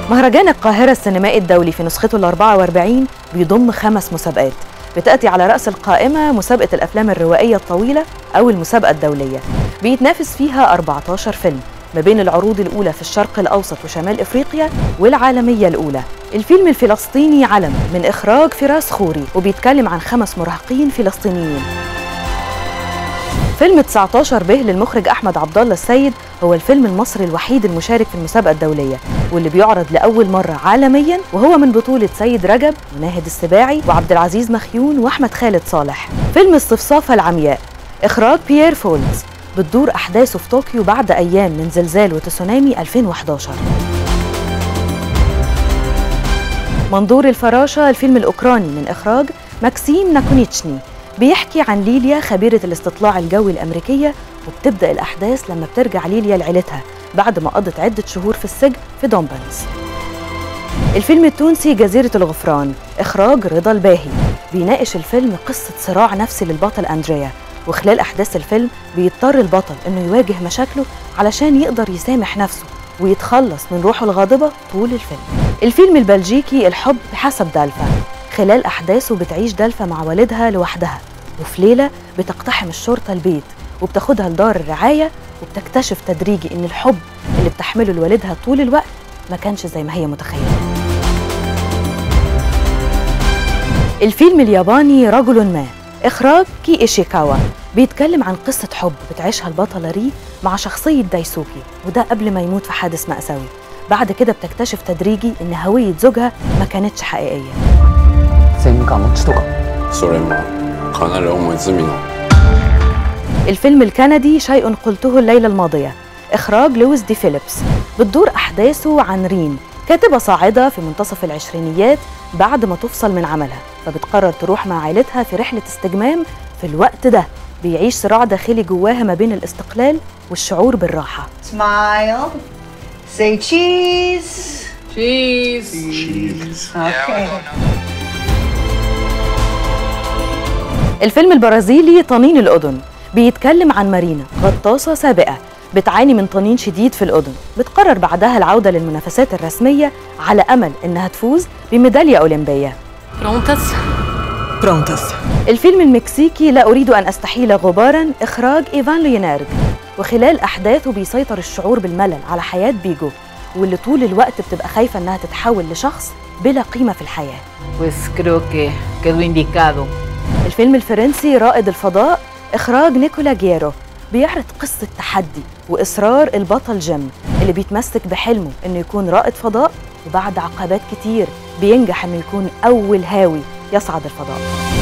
مهرجان القاهرة السينمائي الدولي في نسخته ال 44 بيضم خمس مسابقات بتأتي على رأس القائمة مسابقة الأفلام الروائية الطويلة أو المسابقة الدولية بيتنافس فيها 14 فيلم ما بين العروض الأولى في الشرق الأوسط وشمال إفريقيا والعالمية الأولى الفيلم الفلسطيني علم من إخراج فراس خوري وبيتكلم عن خمس مراهقين فلسطينيين فيلم 19 به للمخرج احمد عبد الله السيد هو الفيلم المصري الوحيد المشارك في المسابقه الدوليه واللي بيعرض لاول مره عالميا وهو من بطوله سيد رجب وناهد السباعي وعبد العزيز مخيون واحمد خالد صالح فيلم الصفصافه العمياء اخراج بيير فولز بتدور احداثه في طوكيو بعد ايام من زلزال وتسونامي 2011 منظور الفراشه الفيلم الاوكراني من اخراج ماكسيم ناكونيتشني بيحكي عن ليليا خبيرة الاستطلاع الجوي الأمريكية وبتبدأ الأحداث لما بترجع ليليا لعيلتها بعد ما قضت عدة شهور في السجن في دونبانس الفيلم التونسي جزيرة الغفران إخراج رضا الباهي بيناقش الفيلم قصة صراع نفسي للبطل أندريا وخلال أحداث الفيلم بيضطر البطل إنه يواجه مشاكله علشان يقدر يسامح نفسه ويتخلص من روحه الغاضبة طول الفيلم الفيلم البلجيكي الحب بحسب دالفا خلال أحداثه بتعيش دالفا مع والدها لوحدها وفي ليلة بتقتحم الشرطة البيت وبتاخدها لدار الرعاية وبتكتشف تدريجي إن الحب اللي بتحمله لوالدها طول الوقت ما كانش زي ما هي متخيلة الفيلم الياباني رجل ما إخراج كي إيشيكاوا بيتكلم عن قصة حب بتعيشها البطلة ري مع شخصية دايسوكي وده قبل ما يموت في حادث مأساوي بعد كده بتكتشف تدريجي إن هوية زوجها ما كانتش حقيقية 全員の血とかそれもかなり重い罪の الفيلم الكندي شيء قلته الليلة الماضية إخراج لويس دي فيليبس بتدور أحداثه عن رين كاتبة صاعدة في منتصف العشرينيات بعد ما تفصل من عملها فبتقرر تروح مع عائلتها في رحلة استجمام في الوقت ده بيعيش صراع داخلي جواها ما بين الاستقلال والشعور بالراحة Smile. Say cheese. Cheese. Okay. الفيلم البرازيلي طنين الأذن بيتكلم عن مارينا غطاسة سابقة بتعاني من طنين شديد في الأذن بتقرر بعدها العودة للمنافسات الرسمية على أمل إنها تفوز بميدالية أولمبية Prontas? Prontas. الفيلم المكسيكي لا أريد أن أستحيل غبارا إخراج إيفان ليونارد وخلال أحداثه بيسيطر الشعور بالملل على حياة بيجو واللي طول الوقت بتبقى خايفة إنها تتحول لشخص بلا قيمة في الحياة Pues creo que quedó indicado. الفيلم الفرنسي رائد الفضاء إخراج نيكولا جيرو بيعرض قصة تحدي وإصرار البطل جيم اللي بيتمسك بحلمه إنه يكون رائد فضاء وبعد عقبات كتير بينجح إنه يكون أول هاوي يصعد الفضاء